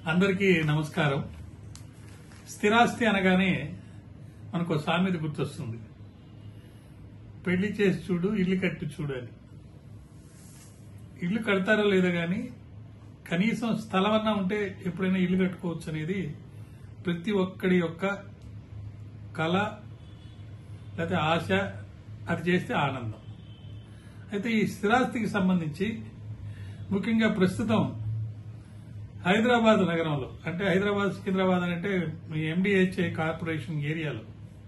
అందరికీ నమస్కారం స్థిరాస్తి అనగానే మనకు సామెత గుర్తొస్తుంది పెళ్లి చేసి చూడు ఇల్లు కట్టి చూడు అని ఇల్లు కడతారో లేదో గాని కనీసం స్థలం అన్నా ఉంటే ఎప్పుడైనా ఇల్లు కట్టుకోవచ్చు అనేది ప్రతి ఒక్కడి యొక్క కళ లేకపోతే ఆశ అది చేస్తే ఆనందం అయితే ఈ స్థిరాస్తికి సంబంధించి ముఖ్యంగా ప్రస్తుతం హైదరాబాద్ నగరంలో అంటే హైదరాబాద్ సికింద్రాబాద్ అంటే ఎండిహెచ్ఏ కార్పొరేషన్ ఏరియాలో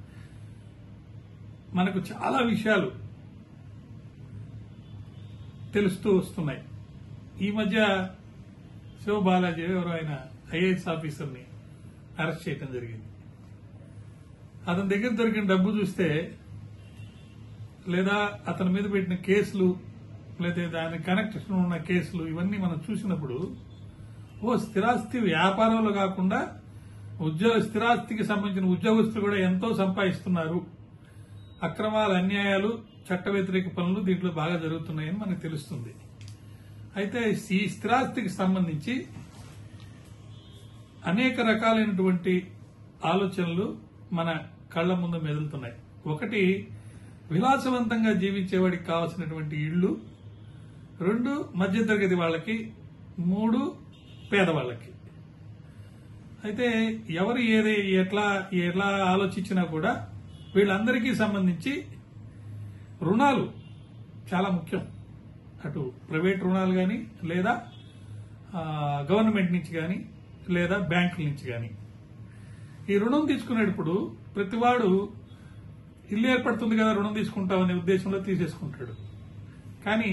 మనకు చాలా విషయాలు తెలుస్తూ వస్తున్నాయి ఈ మధ్య శివ బాలాజీ ఎవరు ఆయన ఐఏఎస్ ఆఫీసర్ని అరెస్ట్ చేయడం జరిగింది అతని దగ్గర దొరికిన డబ్బు చూస్తే లేదా అతని మీద పెట్టిన కేసులు లేదా దాని కనెక్షన్ ఉన్న కేసులు ఇవన్నీ మనం చూసినప్పుడు ఓ స్థిరాస్తి వ్యాపారంలో కాకుండా ఉద్యోగ స్థిరాస్తికి సంబంధించిన ఉద్యోగస్తులు కూడా ఎంతో సంపాదిస్తున్నారు అక్రమాలు అన్యాయాలు చట్ట వ్యతిరేక పనులు దీంట్లో బాగా జరుగుతున్నాయని మనకు తెలుస్తుంది అయితే ఈ స్థిరాస్తికి సంబంధించి అనేక రకాలైనటువంటి ఆలోచనలు మన కళ్ల ముందు మెదులుతున్నాయి ఒకటి విలాసవంతంగా జీవించేవాడికి కావాల్సినటువంటి ఇళ్లు రెండు మధ్యతరగతి వాళ్ళకి మూడు పేదవాళ్ళకి అయితే ఎవరు ఏది ఎట్లా ఎట్లా ఆలోచించినా కూడా వీళ్ళందరికీ సంబంధించి రుణాలు చాలా ముఖ్యం అటు ప్రైవేట్ రుణాలు కానీ లేదా ఆ, గవర్నమెంట్ నుంచి కానీ లేదా బ్యాంకుల నుంచి కానీ ఈ రుణం తీసుకునేటప్పుడు ప్రతివాడు ఇల్లు ఏర్పడుతుంది కదా రుణం తీసుకుంటామనే ఉద్దేశంలో తీసేసుకుంటాడు కానీ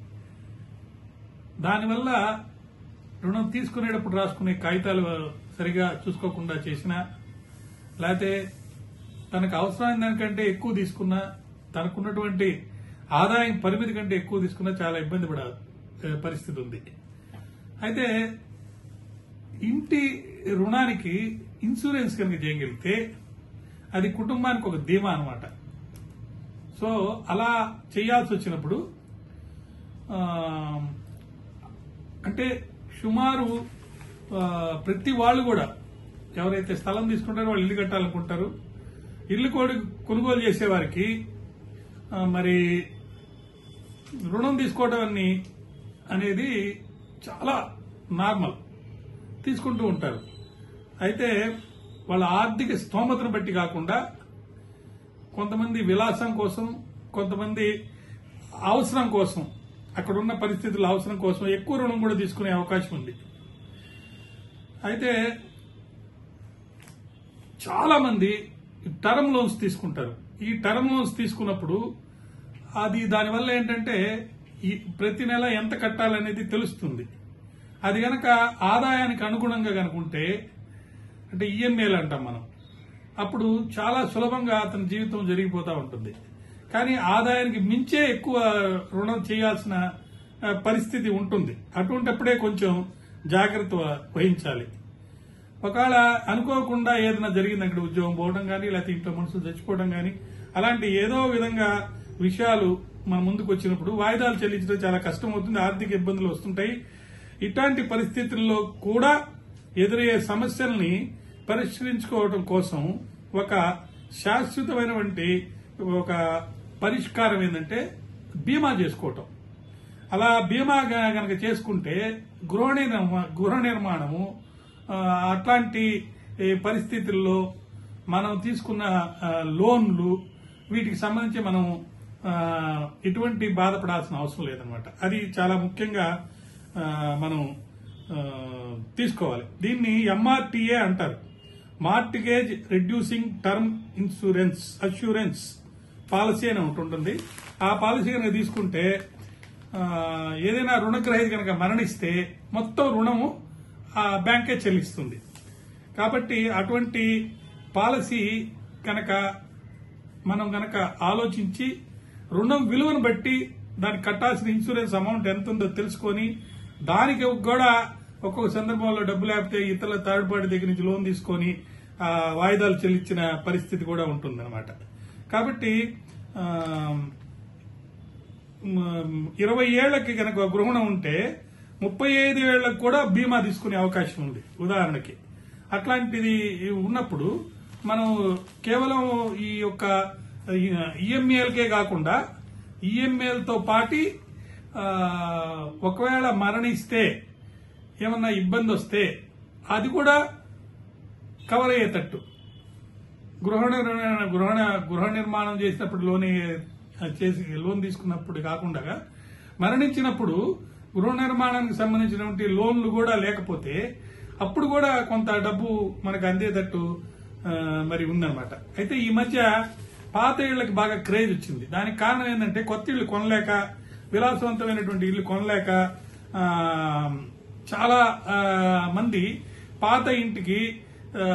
దానివల్ల రుణం తీసుకునేటప్పుడు రాసుకునే కాగితాలు సరిగా చూసుకోకుండా చేసినా లేకపోతే తనకు అవసరమైన దానికంటే ఎక్కువ తీసుకున్నా తనకున్నటువంటి ఆదాయం పరిమితి కంటే ఎక్కువ తీసుకున్నా చాలా ఇబ్బంది పడ పరిస్థితి ఉంది అయితే ఇంటి రుణానికి ఇన్సూరెన్స్ కనుక చేయగలిగితే అది కుటుంబానికి ఒక ధీమా అనమాట సో అలా చేయాల్సి వచ్చినప్పుడు ఆ, అంటే సుమారు ఆ, ప్రతి వాళ్ళు కూడా ఎవరైతే స్థలం తీసుకుంటారో వాళ్ళు ఇల్లు కట్టాలనుకుంటారు ఇల్లు కోడి కొనుగోలు చేసే వారికి ఆ, మరి రుణం తీసుకోవడం అని అనేది చాలా నార్మల్ తీసుకుంటూ ఉంటారు అయితే వాళ్ళ ఆర్థిక స్తోమతను బట్టి కాకుండా కొంతమంది విలాసం కోసం కొంతమంది అవసరం కోసం అక్కడ ఉన్న పరిస్థితుల అవసరం కోసం ఎక్కువ రుణం కూడా తీసుకునే అవకాశం ఉంది అయితే చాలా మంది టర్మ్ లోన్స్ తీసుకుంటారు ఈ టర్మ్ లోన్స్ తీసుకున్నప్పుడు అది దానివల్ల ఏంటంటే ఈ ప్రతి నెల ఎంత కట్టాలనేది తెలుస్తుంది అది గనక ఆదాయానికి అనుగుణంగా కనుకుంటే అంటే ఈఎంఐలు అంటాం మనం అప్పుడు చాలా సులభంగా అతని జీవితం జరిగిపోతూ ఉంటుంది కానీ ఆదాయానికి మించే ఎక్కువ రుణం చేయాల్సిన ఆ, పరిస్థితి ఉంటుంది అటువంటప్పుడే కొంచెం జాగ్రత్త వహించాలి ఒకవేళ అనుకోకుండా ఏదైనా జరిగింది అక్కడ ఉద్యోగం పోవడం కానీ లేకపోతే ఇంట్లో మనుషులు చచ్చిపోవడం కానీ అలాంటి ఏదో విధంగా విషయాలు మన ముందుకు వచ్చినప్పుడు వాయిదాలు చెల్లించడం చాలా కష్టం అవుతుంది ఆర్థిక ఇబ్బందులు వస్తుంటాయి ఇట్లాంటి పరిస్థితుల్లో కూడా ఎదురయ్యే సమస్యల్ని పరిష్కరించుకోవడం కోసం ఒక శాశ్వతమైనటువంటి ఒక పరిష్కారం ఏంటంటే బీమా చేసుకోవటం అలా బీమా గ- గనక చేసుకుంటే గృహ నిర్మా- గృహ నిర్మాణము ఆ, అట్లాంటి ఈ పరిస్థితుల్లో మనం తీసుకున్న ఆ, లోన్లు వీటికి సంబంధించి మనం ఆ, ఎటువంటి బాధపడాల్సిన అవసరం లేదనమాట అది చాలా ముఖ్యంగా ఆ, మనం ఆ, తీసుకోవాలి దీన్ని ఎంఆర్టీఏ అంటారు mortgage reducing term insurance assurance policy అని ఒకటి ఉంటుంది ఆ పాలసీ కనుక తీసుకుంటే ఆ, ఏదైనా రుణగ్రహీత కనుక మరణిస్తే మొత్తం రుణము ఆ బ్యాంకే చెల్లిస్తుంది కాబట్టి అటువంటి పాలసీ కనుక మనం గనక ఆలోచించి రుణం విలువను బట్టి దానికి కట్టాల్సిన ఇన్సూరెన్స్ అమౌంట్ ఎంత ఉందో తెలుసుకొని దానికి కూడా ఒక్కొక్క సందర్భంలో డబ్బు లేకపోతే ఇతరుల థర్డ్ పార్టీ దగ్గర నుంచి లోన్ తీసుకొని ఆ, వాయిదాలు చెల్లించిన పరిస్థితి కూడా ఉంటుందన్నమాట కాబట్టి ఆ, మ్, ఇరవై ఏళ్లకి కనుక గృహణం ఉంటే ముప్పై ఐదు ఏళ్లకు కూడా బీమా తీసుకునే అవకాశం ఉంది ఉదాహరణకి అట్లాంటిది ఉన్నప్పుడు మనం కేవలం ఈ యొక్క ఈఎంఏలకే కాకుండా ఈఎంఏలతో పాటి ఆ, ఒకవేళ మరణిస్తే ఏమన్నా ఇబ్బంది వస్తే అది కూడా కవర్ అయ్యేటట్టు గృహ నిర్మాణ గృహ గృహ నిర్మాణం చేసినప్పుడు లోన్ చేసి లోన్ తీసుకున్నప్పుడు కాకుండా మరణించినప్పుడు గృహ నిర్మాణానికి సంబంధించినటువంటి లోన్లు కూడా లేకపోతే అప్పుడు కూడా కొంత డబ్బు మనకు అందేటట్టు ఆ, మరి ఉందన్నమాట అయితే ఈ మధ్య పాత ఇళ్లకి బాగా క్రేజ్ వచ్చింది దానికి కారణం ఏంటంటే కొత్త ఇళ్లు కొనలేక విలాసవంతమైనటువంటి ఇల్లు కొనలేక ఆ, చాలా ఆ, మంది పాత ఇంటికి ఆ,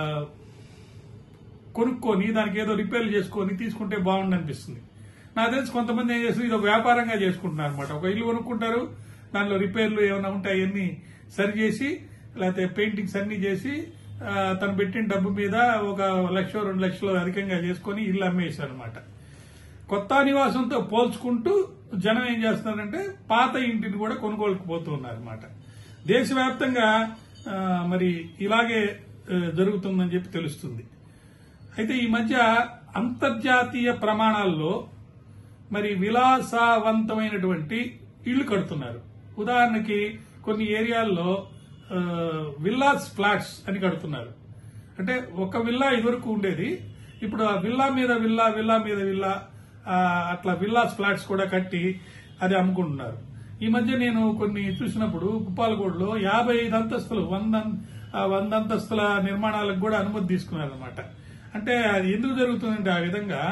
కొనుక్కొని దానికి ఏదో రిపేర్లు చేసుకొని తీసుకుంటే బాగుండు అనిపిస్తుంది నాకు తెలిసి కొంతమంది ఏం చేస్తారు ఇది ఒక వ్యాపారంగా చేసుకుంటున్నారు అనమాట ఒక ఇల్లు కొనుక్కుంటారు దానిలో రిపేర్లు ఏమైనా ఉంటే అవన్నీ సరి చేసి లేకపోతే పెయింటింగ్స్ అన్ని చేసి ఆ, తను పెట్టిన డబ్బు మీద ఒక లక్ష రెండు లక్షలు అధికంగా చేసుకొని ఇల్లు అమ్మేశారు అనమాట కొత్త నివాసంతో పోల్చుకుంటూ జనం ఏం చేస్తున్నారంటే పాత ఇంటిని కూడా కొనుగోలుకు పోతూ ఉన్నారన్నమాట దేశవ్యాప్తంగా ఆ, మరి ఇలాగే ఆ, జరుగుతుందని చెప్పి తెలుస్తుంది అయితే ఈ మధ్య అంతర్జాతీయ ప్రమాణాల్లో మరి విలాసవంతమైనటువంటి ఇళ్లు కడుతున్నారు ఉదాహరణకి కొన్ని ఏరియాల్లో ఆ, విల్లాస్ ఫ్లాట్స్ అని కడుతున్నారు అంటే ఒక విల్లా ఇదివరకు ఉండేది ఇప్పుడు ఆ విల్లా మీద విల్లా విల్లా మీద విల్లా ఆ, అట్లా విల్లాస్ ఫ్లాట్స్ కూడా కట్టి అది అమ్ముకుంటున్నారు ఈ మధ్య నేను కొన్ని చూసినప్పుడు కుప్పాలగూడలో యాభై ఐదు అంతస్తులు వంద ఆ, వంద అంతస్తుల నిర్మాణాలకు కూడా అనుమతి తీసుకున్నారు అనమాట అంటే అది ఎందుకు జరుగుతుందంటే ఆ విధంగా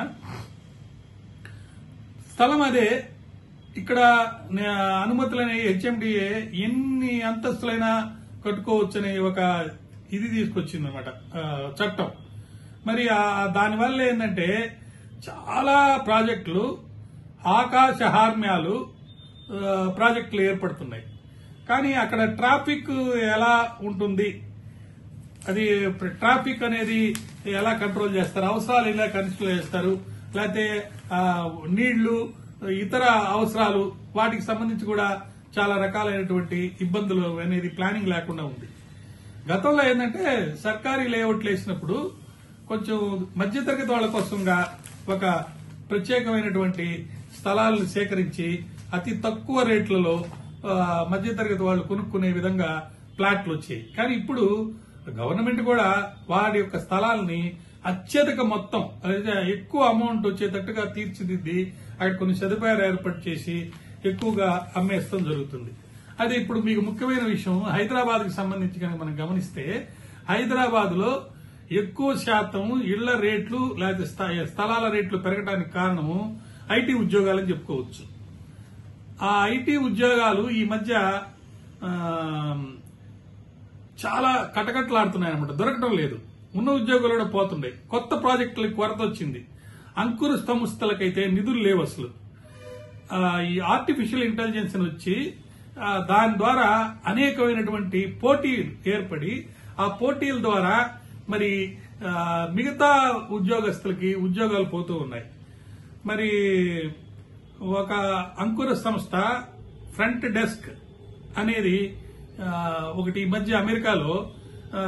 స్థలం అదే ఇక్కడ నే- అనుమతులనే హెచ్ఎండిఏ ఎన్ని అంతస్తులైనా కట్టుకోవచ్చనే ఒక ఇది తీసుకొచ్చింది అనమాట చట్టం మరి ఆ దానివల్ల ఏంటంటే చాలా ప్రాజెక్టులు ఆకాశ హార్మ్యాలు ఆ, ప్రాజెక్టులు ఏర్పడుతున్నాయి కానీ అక్కడ ట్రాఫిక్ ఎలా ఉంటుంది అది ట్రాఫిక్ అనేది ఎలా కంట్రోల్ చేస్తారు అవసరాలు ఎలా కంట్రోల్ చేస్తారు లేకపోతే ఆ, నీళ్లు ఇతర అవసరాలు వాటికి సంబంధించి కూడా చాలా రకాలైనటువంటి ఇబ్బందులు అనేది ప్లానింగ్ లేకుండా ఉంది గతంలో ఏంటంటే సర్కారీ లేఅవుట్లు వేసినప్పుడు కొంచెం మధ్యతరగతి వాళ్ళ కోసంగా ఒక ప్రత్యేకమైనటువంటి స్థలాలను సేకరించి అతి తక్కువ రేట్లలో ఆ, మధ్యతరగతి వాళ్ళు కొనుక్కునే విధంగా ప్లాట్లు వచ్చాయి కానీ ఇప్పుడు గవర్నమెంట్ కూడా వారి యొక్క స్థలాల్ని అత్యధిక మొత్తం అదే ఎక్కువ అమౌంట్ వచ్చేటట్టుగా తీర్చిదిద్ది అక్కడ కొన్ని సదుపాయాలు ఏర్పాటు చేసి ఎక్కువగా అమ్మేస్తాం జరుగుతుంది అది ఇప్పుడు మీకు ముఖ్యమైన విషయం హైదరాబాద్ కి సంబంధించి కనుక మనం గమనిస్తే హైదరాబాద్ లో ఎక్కువ శాతం ఇళ్ల రేట్లు లేకపోతే స్థ- స్థలాల రేట్లు పెరగడానికి కారణము ఐటీ ఉద్యోగాలని చెప్పుకోవచ్చు ఆ ఐటీ ఉద్యోగాలు ఈ మధ్య ఆ, చాలా కటకట్లాడుతున్నాయి అనమాట దొరకడం లేదు ఉన్న ఉద్యోగాలు కూడా పోతుండే కొత్త ప్రాజెక్టులకు కొరత వచ్చింది అంకుర సంస్థలకైతే నిధులు లేవు అసలు ఆ, ఈ ఆర్టిఫిషియల్ ఇంటెలిజెన్స్ అని వచ్చి ఆ, దాని ద్వారా అనేకమైనటువంటి పోటీలు ఏర్పడి ఆ పోటీల ద్వారా మరి ఆ, మిగతా ఉద్యోగస్తులకి ఉద్యోగాలు పోతూ ఉన్నాయి మరి ఒక అంకుర సంస్థ ఫ్రంట్ డెస్క్ అనేది ఆ, ఒకటి ఈ మధ్య అమెరికాలో ఆ,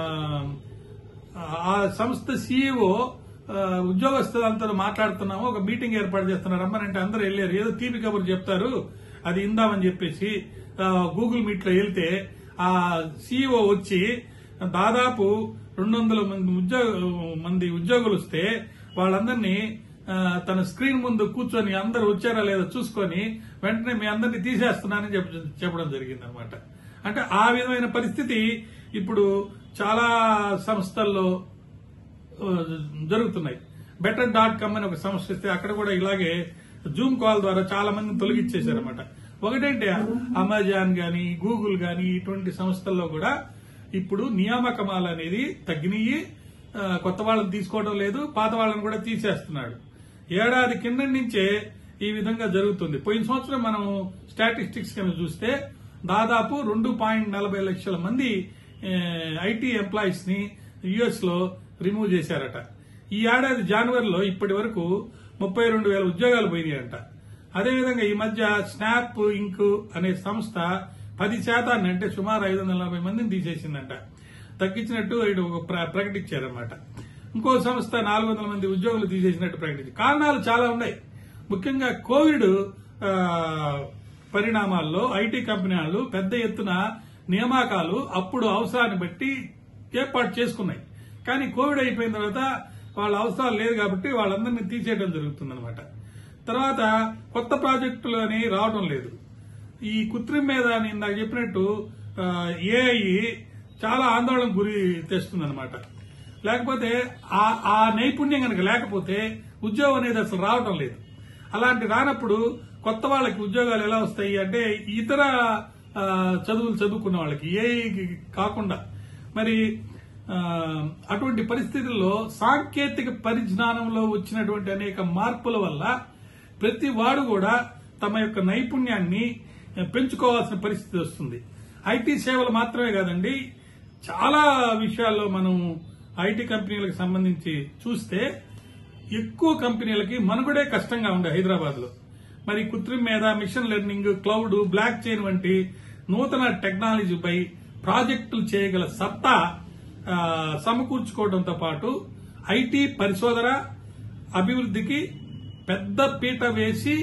ఆ సంస్థ సీఈఓ ఉద్యోగస్తులంతా మాట్లాడుతున్నాము ఒక మీటింగ్ ఏర్పాటు చేస్తున్నారు రమ్మనంటే అందరూ వెళ్ళారు ఏదో తీపి కబురు చెప్తారు అది ఇందామని చెప్పేసి ఆ, గూగుల్ మీట్ లో వెళ్తే ఆ సీఈఓ వచ్చి దాదాపు రెండు వందల మంది ఉద్యోగ మంది ఉద్యోగులు వస్తే వాళ్ళందరినీ ఆ, తన స్క్రీన్ ముందు కూర్చొని అందరు వచ్చారా లేదా చూసుకొని వెంటనే మీ అందరినీ తీసేస్తున్నానని చెప్ప- చెప్పడం జరిగింది అనమాట అంటే ఆ విధమైన పరిస్థితి ఇప్పుడు చాలా సంస్థల్లో ఆ, జరుగుతున్నాయి బెటర్ డాట్ కామ్ అని ఒక సంస్థ ఇస్తే అక్కడ కూడా ఇలాగే జూమ్ కాల్ ద్వారా చాలా మందిని తొలగించేశారన్నమాట ఒకటంటే అమెజాన్ గాని గూగుల్ గాని ఇటువంటి సంస్థల్లో కూడా ఇప్పుడు నియామకమాలు అనేది తగ్గినయి ఆ, కొత్త వాళ్ళని తీసుకోవడం లేదు పాత వాళ్ళని కూడా తీసేస్తున్నాడు ఏడాది కింద నుంచే ఈ విధంగా జరుగుతుంది పోయిన సంవత్సరం మనం స్టాటిస్టిక్స్ కనుక చూస్తే దాదాపు రెండు పాయింట్ నలభై లక్షల మంది ఐటీ ఎంప్లాయీస్ ని యుఎస్ లో రిమూవ్ చేశారట ఈ ఏడాది జనవరిలో ఇప్పటి వరకు ముప్పై రెండు వేల ఉద్యోగాలు పోయినాయంట అదేవిధంగా ఈ మధ్య స్నాప్ ఇంక్ అనే సంస్థ పది శాతాన్ని అంటే సుమారు ఐదు వందల నలభై మందిని తీసేసిందంట తగ్గించినట్టు ఇటు ఒక ప్ర- ప్రకటించారన్నమాట ఇంకో సంస్థ నాలుగు వందల మంది ఉద్యోగులు తీసేసినట్టు ప్రకటించి కారణాలు చాలా ఉన్నాయి ముఖ్యంగా కోవిడ్ ఆ, పరిణామాల్లో ఐటీ కంపెనీ వాళ్ళు పెద్ద ఎత్తున నియామకాలు అప్పుడు అవసరాన్ని బట్టి ఏర్పాటు చేసుకున్నాయి కానీ కోవిడ్ అయిపోయిన తర్వాత వాళ్ళ అవసరాలు లేదు కాబట్టి వాళ్ళందరినీ తీసేయడం జరుగుతుందన్నమాట తర్వాత కొత్త ప్రాజెక్టులు అని రావడం లేదు ఈ కృత్రిమ మీద నేను ఇందాక చెప్పినట్టు ఏఐ చాలా ఆందోళన గురి తెస్తుందన్నమాట లేకపోతే ఆ ఆ నైపుణ్యం కనుక లేకపోతే ఉద్యోగం అనేది అసలు రావడం లేదు అలాంటి రానప్పుడు కొత్త వాళ్ళకి ఉద్యోగాలు ఎలా వస్తాయి అంటే ఇతర ఆ, చదువులు చదువుకున్న వాళ్ళకి ఏ కాకుండా మరి ఆ, అటువంటి పరిస్థితుల్లో సాంకేతిక పరిజ్ఞానంలో వచ్చినటువంటి అనేక మార్పుల వల్ల ప్రతి వాడు కూడా తమ యొక్క నైపుణ్యాన్ని పెంచుకోవాల్సిన పరిస్థితి వస్తుంది ఐటీ సేవలు మాత్రమే కాదండి చాలా విషయాల్లో మనం ఐటీ కంపెనీలకు సంబంధించి చూస్తే ఎక్కువ కంపెనీలకి మనుగడే కష్టంగా ఉండే హైదరాబాద్ లో మరి కృత్రిమ మీద machine learning cloud blockchain వంటి నూతన టెక్నాలజీపై ప్రాజెక్టులు చేయగల సత్తా ఆ, సమకూర్చుకోవడంతో పాటు ఐటీ పరిశోధన అభివృద్ధికి పెద్ద పీట వేసి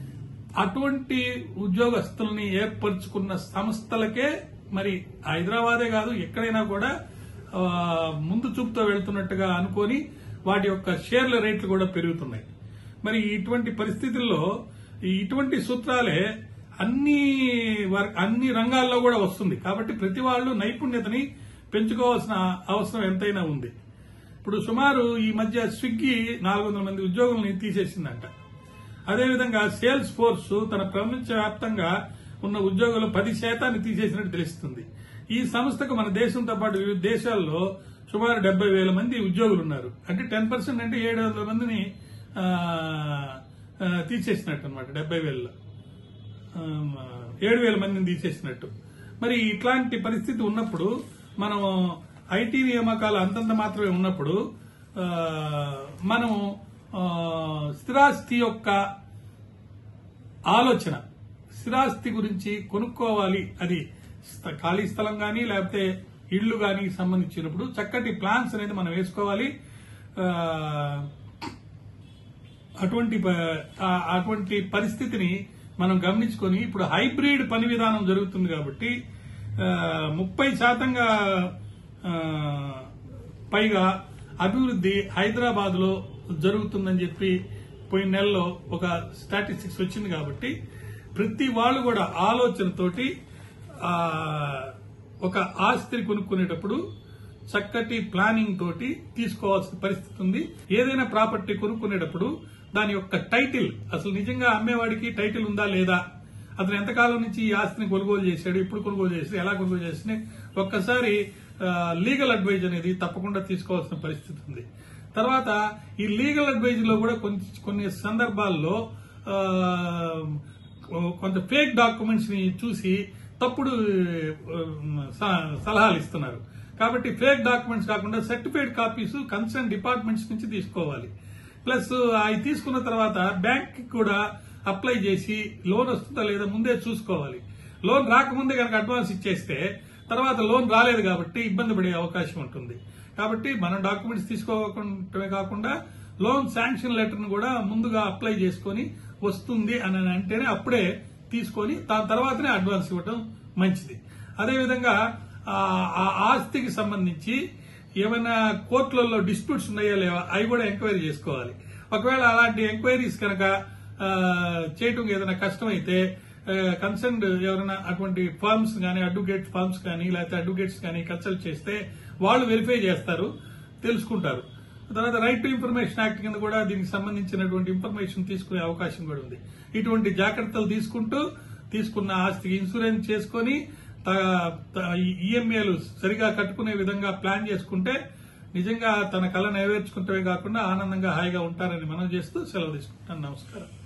అటువంటి ఉద్యోగస్తుల్ని ఏర్పరచుకున్న సంస్థలకే మరి హైదరాబాదే కాదు ఎక్కడైనా కూడా ఆ, ముందు చూపుతో వెళ్తున్నట్టుగా అనుకొని వాటి యొక్క షేర్ల రేట్లు కూడా పెరుగుతున్నాయి మరి ఇటువంటి పరిస్థితుల్లో ఈ ఇటువంటి సూత్రాలే అన్ని వర్- అన్ని రంగాల్లో కూడా వస్తుంది కాబట్టి ప్రతి వాళ్ళు నైపుణ్యతని పెంచుకోవాల్సిన అవసరం ఎంతైనా ఉంది ఇప్పుడు సుమారు ఈ మధ్య స్విగ్గీ నాలుగు వందల మంది ఉద్యోగుల్ని తీసేసిందంట అదేవిధంగా సేల్స్ ఫోర్స్ తన ప్రపంచవ్యాప్తంగా ఉన్న ఉద్యోగులు పది శాతాన్ని తీసేసినట్టు తెలుస్తుంది ఈ సంస్థకు మన దేశంతో పాటు వివిధ దేశాల్లో సుమారు డెబ్బై వేల మంది ఉద్యోగులు ఉన్నారు అంటే టెన్ పర్సెంట్ అంటే ఏడు వందల మందిని ఆ, ఆ, తీసేసినట్టు అనమాట డెబ్బై వేలలో ఏడు వేల మందిని తీసేసినట్టు మరి ఇట్లాంటి పరిస్థితి ఉన్నప్పుడు మనం ఐటీ నియామకాలు అంతంత మాత్రమే ఉన్నప్పుడు ఆ, మనం ఆ, స్థిరాస్తి యొక్క ఆలోచన స్థిరాస్తి గురించి కొనుక్కోవాలి అది స్థ- ఖాళీ స్థలం కానీ లేకపోతే ఇళ్లు కానీ సంబంధించినప్పుడు చక్కటి ప్లాన్స్ అనేది మనం వేసుకోవాలి ఆ, అటువంటి ప- ఆ- అటువంటి పరిస్థితిని మనం గమనించుకొని ఇప్పుడు హైబ్రిడ్ పని విధానం జరుగుతుంది కాబట్టి ఆ, ముప్పై శాతంగా ఆ, పైగా అభివృద్ధి హైదరాబాద్ లో జరుగుతుందని చెప్పి పోయిన నెలలో ఒక స్టాటిస్టిక్స్ వచ్చింది కాబట్టి ప్రతి వాళ్ళు కూడా ఆలోచనతోటి ఆ, ఒక ఆస్తిని కొనుక్కునేటప్పుడు చక్కటి ప్లానింగ్ తోటి తీసుకోవాల్సిన పరిస్థితి ఉంది ఏదైనా ప్రాపర్టీ కొనుక్కునేటప్పుడు దాని యొక్క టైటిల్ అసలు నిజంగా అమ్మేవాడికి టైటిల్ ఉందా లేదా అతను ఎంతకాలం నుంచి ఈ ఆస్తిని కొనుగోలు చేశాడు ఇప్పుడు కొనుగోలు చేశాడు ఎలా కొనుగోలు చేసిన ఒక్కసారి లీగల్ అడ్వైజ్ అనేది తప్పకుండా తీసుకోవాల్సిన పరిస్థితి ఉంది తర్వాత ఈ లీగల్ అడ్వైజ్ లో కూడా కొన్ని కొన్ని సందర్భాల్లో ఆ, కొంత ఫేక్ డాక్యుమెంట్స్ ని చూసి తప్పుడు ఆ, స- సలహాలు ఇస్తున్నారు కాబట్టి ఫేక్ డాక్యుమెంట్స్ కాకుండా సర్టిఫైడ్ కాపీస్ కన్సర్న్ డిపార్ట్మెంట్స్ నుంచి తీసుకోవాలి ప్లస్ అవి తీసుకున్న తర్వాత బ్యాంక్ కూడా అప్లై చేసి లోన్ వస్తుందా లేదా ముందే చూసుకోవాలి లోన్ రాకముందే కనుక అడ్వాన్స్ ఇచ్చేస్తే తర్వాత లోన్ రాలేదు కాబట్టి ఇబ్బంది పడే అవకాశం ఉంటుంది కాబట్టి మనం డాక్యుమెంట్స్ తీసుకోవటమే కాకుండా లోన్ శాంక్షన్ లెటర్ ను కూడా ముందుగా అప్లై చేసుకొని వస్తుంది అని అంటేనే అప్పుడే తీసుకొని దాని తర్వాతనే అడ్వాన్స్ ఇవ్వడం మంచిది అదేవిధంగా ఆ ఆ ఆస్తికి సంబంధించి ఏమైనా కోర్టులలో డిస్ప్యూట్స్ ఉన్నాయా లేవా అవి కూడా ఎంక్వైరీ చేసుకోవాలి ఒకవేళ అలాంటి ఎంక్వైరీస్ కనుక ఆ, చేయటం ఏదైనా కష్టమైతే కన్సర్న్ ఎవరైనా అటువంటి ఫార్మ్స్ కానీ అడ్వకేట్ ఫార్మ్స్ కానీ లేకపోతే అడ్వకేట్స్ కానీ కన్సల్ట్ చేస్తే వాళ్ళు వెరిఫై చేస్తారు తెలుసుకుంటారు తర్వాత రైట్ టు ఇన్ఫర్మేషన్ యాక్ట్ కింద కూడా దీనికి సంబంధించినటువంటి ఇన్ఫర్మేషన్ తీసుకునే అవకాశం కూడా ఉంది ఇటువంటి జాగ్రత్తలు తీసుకుంటూ తీసుకున్న ఆస్తికి ఇన్సూరెన్స్ చేసుకొని ఈఎంఏలు సరిగా కట్టుకునే విధంగా ప్లాన్ చేసుకుంటే నిజంగా తన కళ నెరవేర్చుకుంటే కాకుండా ఆనందంగా హాయిగా ఉంటారని మనం చేస్తూ సెలవు తీసుకుంటాను నమస్కారం